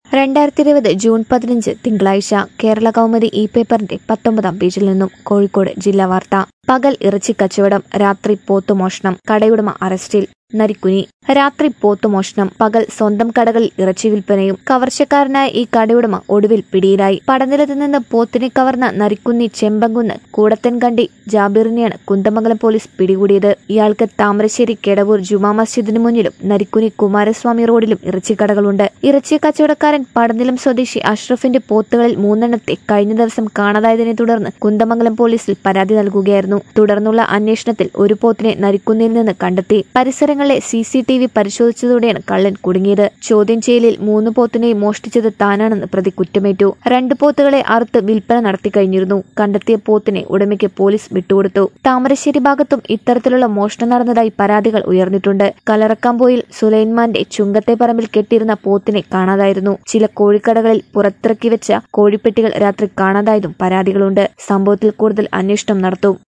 രണ്ടായിരത്തി ഇരുപത് ജൂൺ പതിനഞ്ച് തിങ്കളാഴ്ച കേരള കൗമുദി ഇ പേപ്പറിന്റെ പത്തൊമ്പതാം പേജിൽ നിന്നും കോഴിക്കോട് ജില്ലാ വാർത്ത പകൽ ഇറച്ചി കച്ചവടം രാത്രി പോത്തുമോഷണം കടയുടമ അറസ്റ്റിൽ നരിക്കുനി രാത്രി പോത്തുമോഷണം പകൽ സ്വന്തം കടകളിൽ ഇറച്ചി വിൽപ്പനയും കവർച്ചക്കാരനായ ഈ കടയുടമ ഒടുവിൽ പിടിയിലായി പടനിലത്ത് നിന്ന് പോത്തിനെ കവർന്ന നരിക്കുന്നി ചെമ്പങ്കുന്ന് കൂടത്തൻകണ്ടി ജാബിറിനെയാണ് കുന്തമംഗലം പോലീസ് പിടികൂടിയത് ഇയാൾക്ക് താമരശ്ശേരി കെടവൂർ ജുമാ മസ്ജിദിന് മുന്നിലും നരിക്കുനി കുമാരസ്വാമി റോഡിലും ഇറച്ചിക്കടകളുണ്ട് ഇറച്ചി കച്ചവടക്കാരൻ പടനിലം സ്വദേശി അഷ്റഫിന്റെ പോത്തുകളിൽ മൂന്നെണ്ണത്തെ കഴിഞ്ഞ ദിവസം കാണാതായതിനെ തുടർന്ന് കുന്തമംഗലം പോലീസിൽ പരാതി നൽകുകയായിരുന്നു തുടർന്നുള്ള അന്വേഷണത്തിൽ ഒരു പോത്തിനെ നരിക്കുന്നിൽ നിന്ന് കണ്ടെത്തി പരിസരങ്ങളിലെ സി സി ടി വി പരിശോധിച്ചതോടെയാണ് കള്ളൻ കുടുങ്ങിയത് ചോദ്യം ചെയ്യലിൽ മൂന്ന് പോത്തിനെയും മോഷ്ടിച്ചത് താനാണെന്ന് പ്രതി കുറ്റമേറ്റു രണ്ട് പോത്തുകളെ അറുത്ത് വിൽപ്പന നടത്തി കഴിഞ്ഞിരുന്നു കണ്ടെത്തിയ പോത്തിനെ ഉടമയ്ക്ക് പോലീസ് വിട്ടുകൊടുത്തു താമരശ്ശേരി ഭാഗത്തും ഇത്തരത്തിലുള്ള മോഷണം നടന്നതായി പരാതികൾ ഉയർന്നിട്ടുണ്ട് കലറക്കാമ്പോയിൽ സുലൈൻമാന്റെ ചുങ്കത്തെ പറമ്പിൽ കെട്ടിയിരുന്ന പോത്തിനെ കാണാതായിരുന്നു ചില കോഴിക്കടകളിൽ പുറത്തിറക്കി വെച്ച കോഴിപ്പെട്ടികൾ രാത്രി കാണാതായതും പരാതികളുണ്ട് സംഭവത്തിൽ കൂടുതൽ അന്വേഷണം നടത്തും